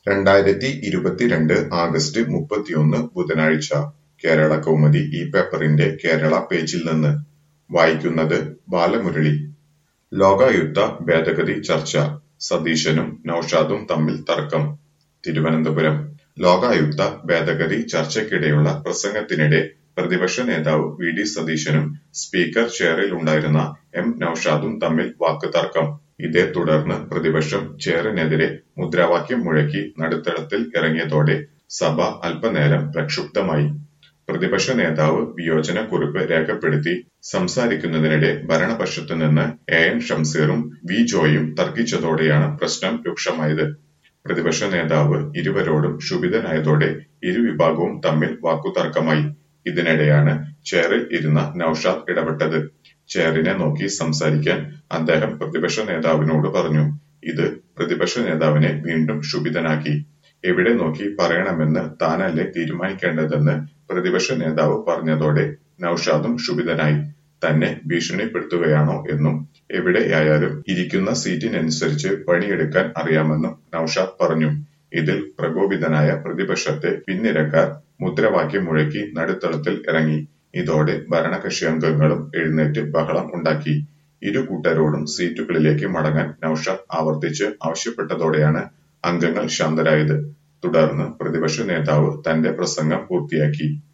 രണ്ടായിരത്തി ഇരുപത്തിരണ്ട് ആഗസ്റ്റ് മുപ്പത്തിയൊന്ന് ബുധനാഴ്ച കേരളകൗമുദി ഈ പേപ്പറിന്റെ കേരള പേജിൽ നിന്ന് വായിക്കുന്നത് ബാലമുരളി ലോകായുക്ത ഭേദഗതി ചർച്ച സതീശനും നൌഷാദും തമ്മിൽ തർക്കം തിരുവനന്തപുരം ലോകായുക്ത ഭേദഗതി ചർച്ചയ്ക്കിടെയുള്ള പ്രസംഗത്തിനിടെ പ്രതിപക്ഷ നേതാവ് വി ഡി സതീശനും സ്പീക്കർ ചെയറിലുണ്ടായിരുന്ന എം നൌഷാദും തമ്മിൽ വാക്കുതർക്കം ഇതേ തുടർന്ന് പ്രതിപക്ഷം ചെയറിനെതിരെ മുദ്രാവാക്യം മുഴക്കി നടുത്തളത്തിൽ ഇറങ്ങിയതോടെ സഭ അല്പനേരം പ്രക്ഷുബ്ധമായി പ്രതിപക്ഷ നേതാവ് വിയോജനക്കുറിപ്പ് രേഖപ്പെടുത്തി സംസാരിക്കുന്നതിനിടെ ഭരണപക്ഷത്തുനിന്ന് എ എൻ ഷംസീറും വി ജോയും തർക്കിച്ചതോടെയാണ് പ്രശ്നം രൂക്ഷമായത് പ്രതിപക്ഷ നേതാവ് ഇരുവരോടും ക്ഷുഭിതനായതോടെ ഇരുവിഭാഗവും തമ്മിൽ വാക്കുതർക്കമായി ഇതിനിടെയാണ് ചെയറിൽ ഇരുന്ന നൌഷാദ് ഇടപെട്ടത് ചെയറിനെ നോക്കി സംസാരിക്കാൻ അദ്ദേഹം പ്രതിപക്ഷ നേതാവിനോട് പറഞ്ഞു ഇത് പ്രതിപക്ഷ നേതാവിനെ വീണ്ടും ക്ഷുഭിതനാക്കി എവിടെ നോക്കി പറയണമെന്ന് താനല്ലേ തീരുമാനിക്കേണ്ടതെന്ന് പ്രതിപക്ഷ നേതാവ് പറഞ്ഞതോടെ നൌഷാദും ക്ഷുഭിതനായി തന്നെ ഭീഷണിപ്പെടുത്തുകയാണോ എന്നും എവിടെയായാലും ഇരിക്കുന്ന സീറ്റിനനുസരിച്ച് പണിയെടുക്കാൻ അറിയാമെന്നും നൌഷാദ് പറഞ്ഞു ഇതിൽ പ്രകോപിതനായ പ്രതിപക്ഷത്തെ പിന്നിരക്കാർ മുദ്രാവാക്യം മുഴക്കി നടുത്തളത്തിൽ ഇറങ്ങി ഇതോടെ ഭരണകക്ഷി അംഗങ്ങളും എഴുന്നേറ്റ് ബഹളം ഉണ്ടാക്കി ഇരു കൂട്ടരോടും സീറ്റുകളിലേക്ക് മടങ്ങാൻ നൌഷാദ് ആവർത്തിച്ച് ആവശ്യപ്പെട്ടതോടെയാണ് അംഗങ്ങൾ ശാന്തരായത് തുടർന്ന് പ്രതിപക്ഷ നേതാവ് തന്റെ പ്രസംഗം പൂർത്തിയാക്കി